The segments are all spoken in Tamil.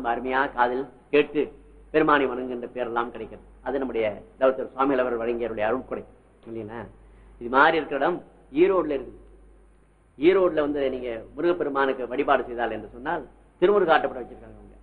ரொம்ப அருமையா காதில் கேட்டு பெருமானி வணங்குகின்ற பேரெல்லாம் கிடைக்கிறது அது நம்முடைய தவத்தர் சுவாமிகள் அவர் வழங்கியவருடைய அருள்கொடை இல்லைங்களா இது மாதிரி இருக்கிற இடம் ஈரோடுல இருக்குது ஈரோடுல வந்து நீங்க முருகப்பெருமானுக்கு வழிபாடு செய்தால் என்று சொன்னால் திருமுருகாட்டப்பட வச்சிருக்காங்க அவங்க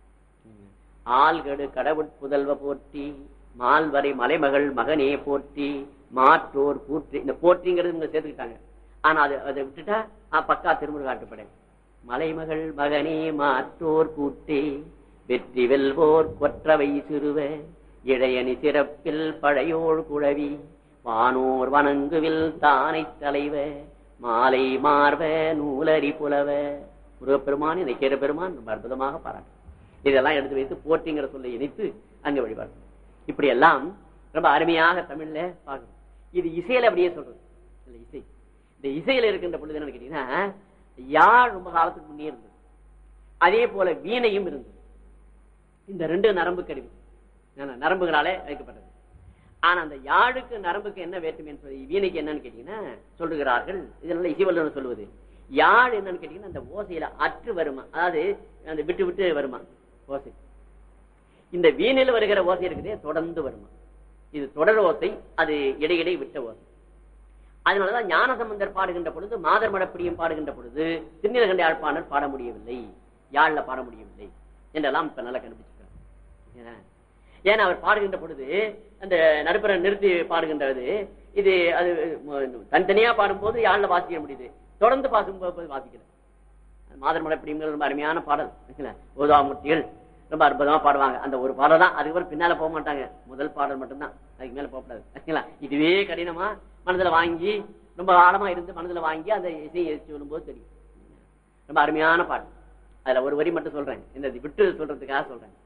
ஆள்கடு கடவுட் புதல்வ போற்றி மால்வரை மலைமகள் மகனே போற்றி மாற்றோர் கூற்றி இந்த போற்றிங்கிறது இவங்க சேர்த்துக்கிட்டாங்க ஆனா அது அதை விட்டுட்டா ஆ, பக்கா திருமுருகாட்டுப்படை மலைமகள் மகனே மாற்றோர் கூட்டே வெற்றி வெல்வோர் கொற்றவை சிறுவ இடையணி சிறப்பில் பழையோர் குழவி வானோர் வணங்குவில் தானை தலைவ மாலை மார்வ நூலரி புலவ முருகப்பெருமான் இந்த கேர பெருமான் ரொம்ப அற்புதமாக பாராட்டு இதெல்லாம் எடுத்து வைத்து போற்றிங்கிற சொல்லை இணைத்து அங்க வழிபாடு இப்படி எல்லாம் ரொம்ப அருமையாக தமிழ்ல பார்க்கணும் இது இசையில அப்படியே சொல்றது இல்ல இசை இந்த இசையில இருக்கின்ற பொழுது என்னன்னு கேட்டீங்கன்னா யாழ் ரொம்ப காலத்துக்கு முன்னே இருந்தது அதே போல வீணையும் இருந்தது இந்த ரெண்டு நரம்பு கருவி என்ன, நரம்புகளாலே வைக்கப்பட்டது ஆனா அந்த யாழுக்கு நரம்புக்கு என்ன வேற்றுமைன்னு சொல்லி வீணைக்கு என்னன்னு கேட்டீங்கன்னா சொல்லுகிறார்கள் இதெல்லாம் இசைவல்லுன்னு சொல்லுவது யாழ் என்னன்னு கேட்டீங்கன்னா அந்த ஓசையில அற்று வருமா அதாவது அந்த விட்டு விட்டு வருமா ஓசை இந்த வீணில் வருகிற ஓசை இருக்குதே தொடர்ந்து வருமா இது தொடர் ஓசை அது இடையிடை விட்ட ஓசை அதனாலதான் ஞானசம்பந்தர் பாடுகின்ற பொழுது மாதர் மடப்பிடியும் பாடுகின்ற பொழுது திருநீலகண்ட யாழ்ப்பாணர் பாட முடியவில்லை யாழ்ல பாட முடியவில்லை என்றெல்லாம் இப்ப நல்லா கண்டுபிடிச்சிருக்காங்க ஏன்னா அவர் பாடுகின்ற பொழுது அந்த நடுப்புற நிறுத்தி பாடுகின்றது இது அது ம- தனித்தனியா பாடும்போது யாழ்ல வாசிக்க முடியுது தொடர்ந்து பாசும் போது வாசிக்கல மாதர் மடப்பிடிங்கிற ரொம்ப அருமையான பாடல் இல்ல ஓதாமூர்த்திகள் ரொம்ப அற்புதமா பாடுவாங்க அந்த ஒரு பாடல் தான் அதுக்கப்புறம் பின்னால போக மாட்டாங்க முதல் பாடல் மட்டும்தான் அதுக்கு மேல போகக்கூடாது சரிங்களா இதுவே கடினமா மனதுல வாங்கி ரொம்ப ஆழமா இருந்து மனதுல வாங்கி அந்த இசையை சொல்லும்போது தெரியும் ரொம்ப அருமையான பாட்டு அதுல ஒரு வரி மட்டும் சொல்றேன் இந்த விட்டு சொல்றதுக்காக சொல்றேன்